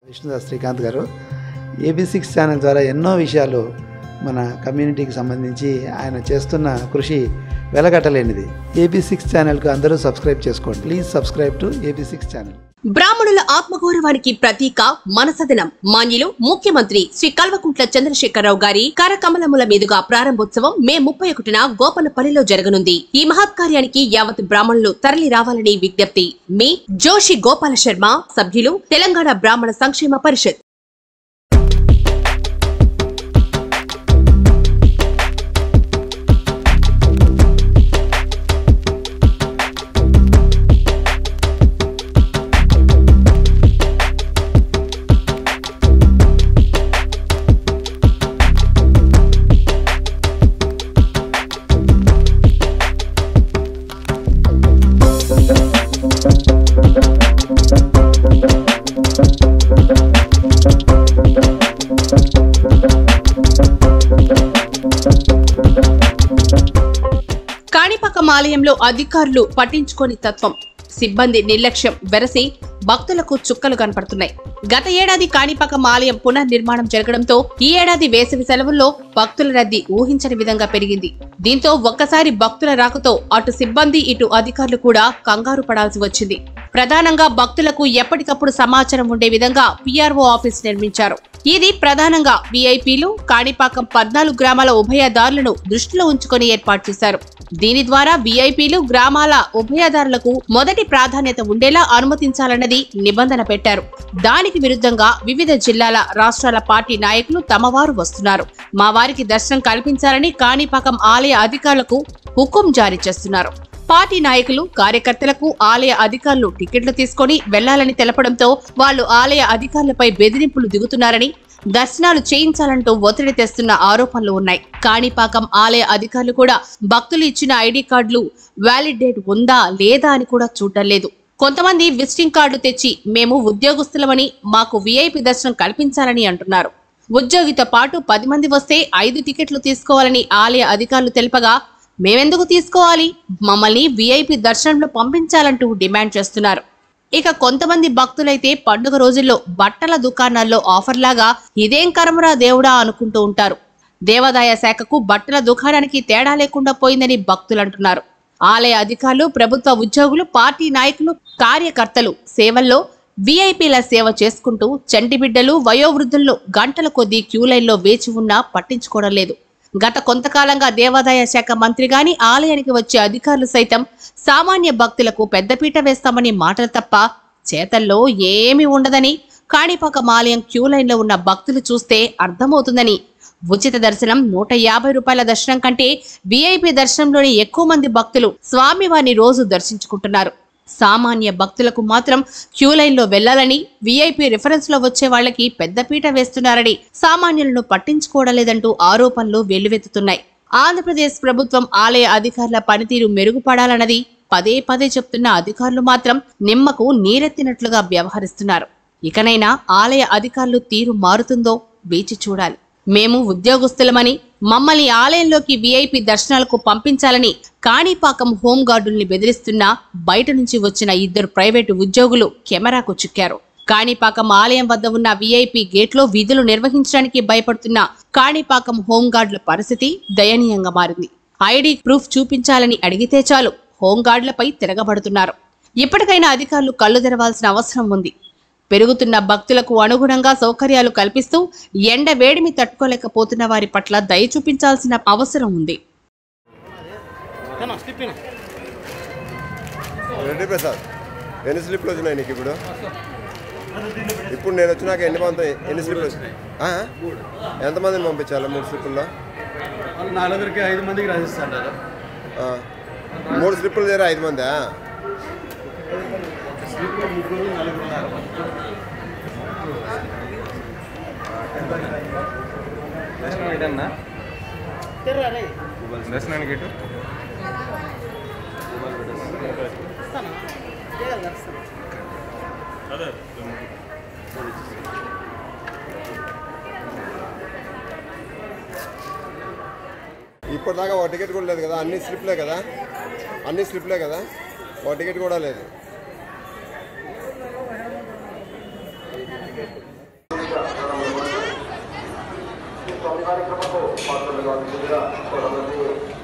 విష్ణుదాస్ శ్రీకాంత్ గారు AB six channel ద్వారా ఎన్నో విషయాలు మన కమ్యూనిటీకి సంబంధించి ఆయన చేస్తున్న కృషి వెలగట్టలేనిది ఏబీ సిక్స్ ఛానల్కు అందరూ సబ్స్క్రైబ్ చేసుకోండి please subscribe to A B six channel బ్రాహ్మణుల ఆత్మగౌరవానికి ప్రతీక మనసదనం మాన్యులు ముఖ్యమంత్రి శ్రీ కల్వకుంట్ల చంద్రశేఖరరావు గారి కరకమలముల మీదుగా ప్రారంభోత్సవం మే ముప్పై ఒకటిన గోపనపల్లిలో జరగనుంది ఈ మహత్కార్యానికి యావత్ బ్రాహ్మణులు తరలి రావాలని విజ్ఞప్తి మీ జోషి గోపాల శర్మ సభ్యులు తెలంగాణ బ్రాహ్మణ సంక్షేమ పరిషత్ కాణిపాకం ఆలయంలో అధికారులు పట్టించుకోని తత్వం సిబ్బంది నిర్లక్ష్యం వెరసి భక్తులకు చుక్కలు కనపడుతున్నాయి గత ఏడాది కాణిపాకం ఆలయం పునర్నిర్మాణం జరగడంతో ఈ ఏడాది వేసవి సెలవుల్లో భక్తుల రద్దీ ఊహించని విధంగా పెరిగింది దీంతో ఒక్కసారి భక్తుల రాకతో అటు సిబ్బంది ఇటు అధికారులు కూడా కంగారు పడాల్సి వచ్చింది ప్రధానంగా భక్తులకు ఎప్పటికప్పుడు సమాచారం ఉండే విధంగా పిఆర్ఓ ఆఫీస్ నిర్మించారు ఇది ప్రధానంగా విఐపీలు కాణిపాకం పద్నాలుగు గ్రామాల ఉభయదారులను దృష్టిలో ఉంచుకొని ఏర్పాటు చేశారు దీని ద్వారా విఐపీలు గ్రామాల ఉభయదారులకు మొదటి ప్రాధాన్యత ఉండేలా అనుమతించాలన్నది నిబంధన పెట్టారు దానికి విరుద్ధంగా వివిధ జిల్లాల రాష్ట్రాల పార్టీ నాయకులు తమ వారు వస్తున్నారు మా వారికి దర్శనం కల్పించాలని కాణిపాకం ఆలయ అధికారులకు హుకుం జారీ చేస్తున్నారు పార్టీ నాయకులు కార్యకర్తలకు ఆలయ అధికారులు టికెట్లు తీసుకొని వెళ్లాలని తెలపడంతో వాళ్లు ఆలయ అధికారులపై బెదిరింపులు దిగుతున్నారని దర్శనాలు చేయించాలంటూ ఒత్తిడి తెస్తున్న ఆరోపణలు ఉన్నాయి కాణిపాకం ఆలయ అధికారులు కూడా భక్తులు ఇచ్చిన ఐడి కార్డులు వ్యాలిడ్ డేట్ ఉందా లేదా అని కూడా చూడటం లేదు కొంతమంది విజిటింగ్ కార్డు తెచ్చి మేము ఉద్యోగస్తులమని మాకు విఐపి దర్శనం కల్పించాలని అంటున్నారు ఉద్యోగితో పాటు పది మంది వస్తే ఐదు టికెట్లు తీసుకోవాలని ఆలయ అధికారులు తెలుపగా మేమెందుకు తీసుకోవాలి మమ్మల్ని విఐపి దర్శనంలో పంపించాలంటూ డిమాండ్ చేస్తున్నారు ఇక కొంతమంది భక్తులైతే పండుగ రోజుల్లో బట్టల దుకాణాల్లో ఆఫర్ లాగా ఇదేం కరమరా దేవుడా అనుకుంటూ ఉంటారు దేవాదాయ శాఖకు బట్టల దుకాణానికి తేడా లేకుండా పోయిందని భక్తులు అంటున్నారు ఆలయ అధికారులు ప్రభుత్వ ఉద్యోగులు పార్టీ నాయకులు కార్యకర్తలు సేవల్లో విఐపీల సేవ చేసుకుంటూ చంటి బిడ్డలు వయోవృద్ధుల్లో గంటల కొద్దీ క్యూ లైన్లో వేచి ఉన్నా పట్టించుకోవడం లేదు గత కొంతకాలంగా దేవాదాయ శాఖ మంత్రి గాని ఆలయానికి వచ్చే అధికారులు సైతం సామాన్య భక్తులకు పెద్దపీట వేస్తామని మాటలు తప్ప చేతల్లో ఏమీ ఉండదని కాణిపాకం ఆలయం క్యూ లైన్లో ఉన్న భక్తులు చూస్తే అర్థమవుతుందని ఉచిత దర్శనం నూట యాభై రూపాయల దర్శనం కంటే విఐపి దర్శనంలోని ఎక్కువ మంది భక్తులు స్వామివారిని రోజు దర్శించుకుంటున్నారు సామాన్య భక్తులకు మాత్రం క్యూ లైన్ లో వెళ్లాలని విఐపి రిఫరెన్స్ లో వచ్చే వాళ్ళకి పెద్దపీట వేస్తున్నారని సామాన్యులను పట్టించుకోవడం లేదంటూ ఆరోపణలు వెల్లువెత్తుతున్నాయి ఆంధ్రప్రదేశ్ ప్రభుత్వం ఆలయ అధికారుల పనితీరు మెరుగుపడాలన్నది పదే పదే చెప్తున్న అధికారులు మాత్రం నిమ్మకు నీరెత్తినట్లుగా వ్యవహరిస్తున్నారు ఇకనైనా ఆలయ అధికారులు తీరు మారుతుందో వేచి చూడాలి మేము ఉద్యోగస్తులమని మమ్మల్ని ఆలయంలోకి విఐపి దర్శనాలకు పంపించాలని కాణిపాకం హోంగార్డుల్ని బెదిరిస్తున్నా బయట నుంచి వచ్చిన ఇద్దరు ప్రైవేటు ఉద్యోగులు కెమెరాకు చిక్కారు కాణిపాకం ఆలయం వద్ద ఉన్న విఐపి గేట్లో విధులు నిర్వహించడానికి భయపడుతున్న కాణిపాకం హోంగార్డుల పరిస్థితి దయనీయంగా మారింది ఐడి ప్రూఫ్ చూపించాలని అడిగితే చాలు హోంగార్డులపై తిరగబడుతున్నారు ఇప్పటికైనా అధికారులు కళ్ళు తెరవాల్సిన అవసరం ఉంది పెరుగుతున్న భక్తులకు అనుగుణంగా సౌకర్యాలు కల్పిస్తూ ఎండ వేడిమి తట్టుకోలేకపోతున్న వారి పట్ల దయ చూపించాల్సిన అవసరం ఉంది రెడ్డి ప్రసాద్ ఎన్ని స్లిప్లు వచ్చినాయి నీకు ఇప్పుడు ఇప్పుడు నేను వచ్చినాక ఎన్ని మంది ఎన్ని స్లిప్లు వచ్చినాయి ఆ? ఎంతమందిని పంపించాలి మూడు స్లిప్పుల్లో నలుగురికి ఐదు మందికి రాసిస్తుంటారు ఆ. మూడు స్లిప్పులు చేరా ఐదు మందా స్లిప్లో ముగ్గురు నలుగురు ఉన్నారు దర్శనం ఏంటన్నా దర్శనానికి ఎటు ఇప్పటిదాకా ఒక టికెట్ కూడా లేదు కదా అన్ని స్లిప్లే కదా అన్ని స్లిప్లే కదా ఒక టికెట్ కూడా లేదు కార్యక్రమంలో పాల్గొనగా కోరమంది